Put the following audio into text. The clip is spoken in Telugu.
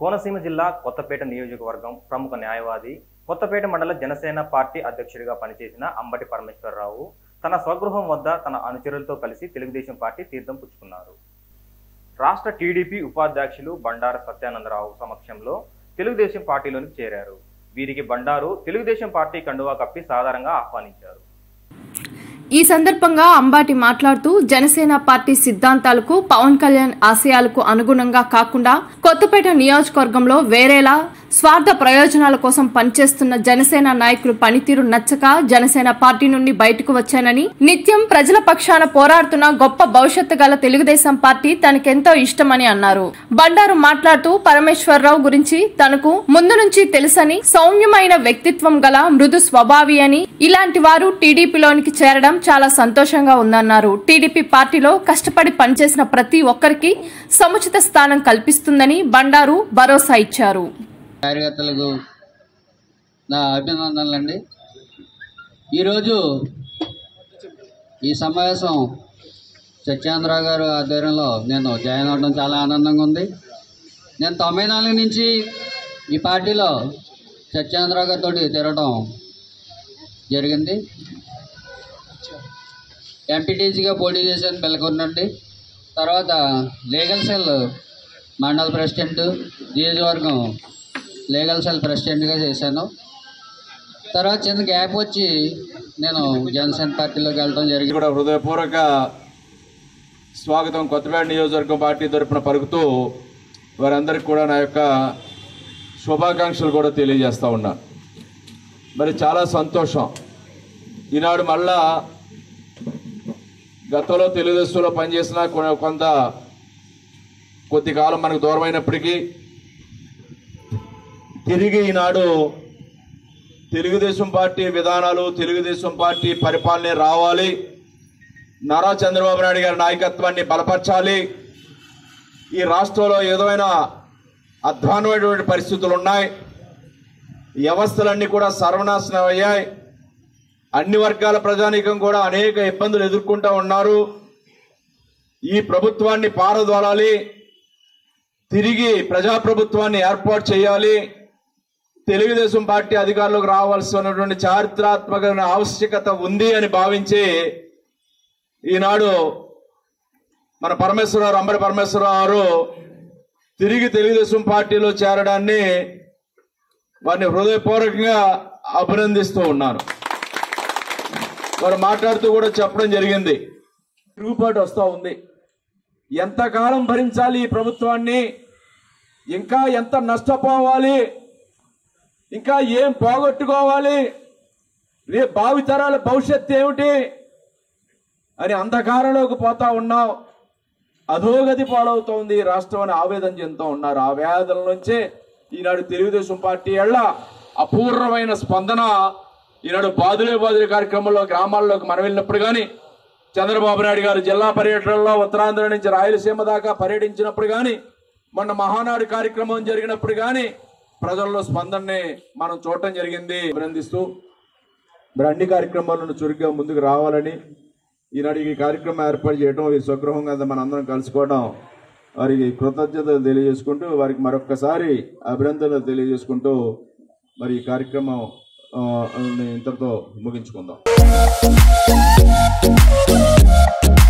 కోనసీమ జిల్లా కొత్తపేట నియోజకవర్గం ప్రముఖ న్యాయవాది కొత్తపేట మండల జనసేన పార్టీ అధ్యక్షుడిగా పనిచేసిన అంబటి పరమేశ్వరరావు తన స్వగృహం వద్ద తన అనుచరులతో కలిసి తెలుగుదేశం పార్టీ తీర్థం పుచ్చుకున్నారు రాష్ట్ర టీడీపీ ఉపాధ్యక్షులు బండారు సత్యానందరావు సమక్షంలో తెలుగుదేశం పార్టీలోనికి చేరారు వీరికి బండారు తెలుగుదేశం పార్టీ కండువా కప్పి సాధారణంగా ఆహ్వానించారు ఈ సందర్భంగా అంబాటి మాట్లాడుతూ జనసేన పార్టీ సిద్ధాంతాలకు పవన్ కళ్యాణ్ ఆశయాలకు అనుగుణంగా కాకుండా కొత్తపేట నియోజకవర్గంలో వేరేలా స్వార్థ ప్రయోజనాల కోసం పనిచేస్తున్న జనసేన నాయకులు పనితీరు నచ్చక జనసేన పార్టీ నుండి బయటకు వచ్చానని నిత్యం ప్రజల పక్షాన పోరాడుతున్న గొప్ప భవిష్యత్తు గల తెలుగుదేశం పార్టీ తనకెంతో ఇష్టమని అన్నారు బండారు మాట్లాడుతూ పరమేశ్వరరావు గురించి తనకు ముందు నుంచి తెలుసని సౌమ్యమైన వ్యక్తిత్వం గల మృదు స్వభావి అని ఇలాంటి వారు టీడీపీలోనికి చేరడం చాలా సంతోషంగా ఉందన్నారు టీడీపీ పార్టీలో కష్టపడి పనిచేసిన ప్రతి ఒక్కరికి సముచిత స్థానం కల్పిస్తుందని బండారు భరోసా ఇచ్చారు కార్యకర్తలకు నా అభినందనలండి ఈరోజు ఈ సమావేశం సత్యేంద్రరావు గారు ఆధ్వర్యంలో నేను జాయిన్ అవ్వడం చాలా ఆనందంగా ఉంది నేను తొంభై నాలుగు నుంచి ఈ పార్టీలో సత్యేంద్రరావు గారితో తిరగడం జరిగింది ఎంపీటీసీగా పోటీ చేశాను పిల్లకొండండి తర్వాత లీగల్ సెల్ మండల ప్రెసిడెంట్ నియోజకవర్గం లీగల్ సెల్ ప్రెసిడెంట్గా చేశాను తర్వాత చిన్న గ్యాప్ వచ్చి నేను జనసేన పార్టీలోకి వెళ్ళడం ఇది జరిగింది కూడా హృదయపూర్వక స్వాగతం కొత్తపేట నియోజకవర్గం పార్టీ తరపున పలుకుతూ వారందరికీ కూడా నా యొక్క శుభాకాంక్షలు కూడా తెలియజేస్తా ఉన్నా మరి చాలా సంతోషం ఈనాడు మళ్ళా గతంలో తెలుగుదేశంలో పనిచేసిన కొ- కొంత కొద్ది కాలం మనకు దూరమైనప్పటికీ తిరిగి ఈనాడు తెలుగుదేశం పార్టీ విధానాలు తెలుగుదేశం పార్టీ పరిపాలనే రావాలి నారా చంద్రబాబు నాయుడు గారి నాయకత్వాన్ని బలపరచాలి ఈ రాష్ట్రంలో ఏదైనా అధ్వానమైనటువంటి పరిస్థితులు ఉన్నాయి వ్యవస్థలన్నీ కూడా సర్వనాశనం అయ్యాయి అన్ని వర్గాల ప్రజానీకం కూడా అనేక ఇబ్బందులు ఎదుర్కొంటూ ఉన్నారు ఈ ప్రభుత్వాన్ని పారదోలాలి తిరిగి ప్రజాప్రభుత్వాన్ని ఏర్పాటు చేయాలి తెలుగుదేశం పార్టీ అధికారంలోకి రావాల్సినటువంటి చారిత్రాత్మక ఆవశ్యకత ఉంది అని భావించి ఈనాడు మన పరమేశ్వరరావు అంబడి పరమేశ్వరరావు గారు తిరిగి తెలుగుదేశం పార్టీలో చేరడాన్ని వారిని హృదయపూర్వకంగా అభినందిస్తూ ఉన్నాను వారు మాట్లాడుతూ కూడా చెప్పడం జరిగింది తిరుగుబాటు వస్తూ ఉంది ఎంతకాలం భరించాలి ఈ ప్రభుత్వాన్ని ఇంకా ఎంత నష్టపోవాలి ఇంకా ఏం పోగొట్టుకోవాలి రేపు భావితరాల భవిష్యత్తు ఏమిటి అని అంధకారంలోకి పోతా ఉన్నాం అధోగతి పాలవుతోంది ఈ రాష్ట్రం అని ఆవేదన చెందుతూ ఉన్నారు ఆ వేదన నుంచే ఈనాడు తెలుగుదేశం పార్టీ ఎళ్ళ అపూర్వమైన స్పందన ఈనాడు బాదులే బాదులే కార్యక్రమంలో గ్రామాల్లోకి మనం వెళ్ళినప్పుడు కానీ చంద్రబాబు నాయుడు గారు జిల్లా పర్యటనలో ఉత్తరాంధ్ర నుంచి రాయలసీమ దాకా పర్యటించినప్పుడు కానీ మొన్న మహానాడు కార్యక్రమం జరిగినప్పుడు కానీ ప్రజల్లో స్పందనని మనం చూడటం జరిగింది అభినందిస్తూ మరి అన్ని కార్యక్రమాలను చురుగ్గా ముందుకు రావాలని ఈనాడు ఈ కార్యక్రమం ఏర్పాటు చేయడం ఈ స్వగృహం కదా మన అందరం కలుసుకోవడం వారికి కృతజ్ఞతలు తెలియజేసుకుంటూ వారికి మరొక్కసారి అభినందనలు తెలియజేసుకుంటూ మరి ఈ కార్యక్రమం ఆ, ఇంతటితో ముగించుకుందాం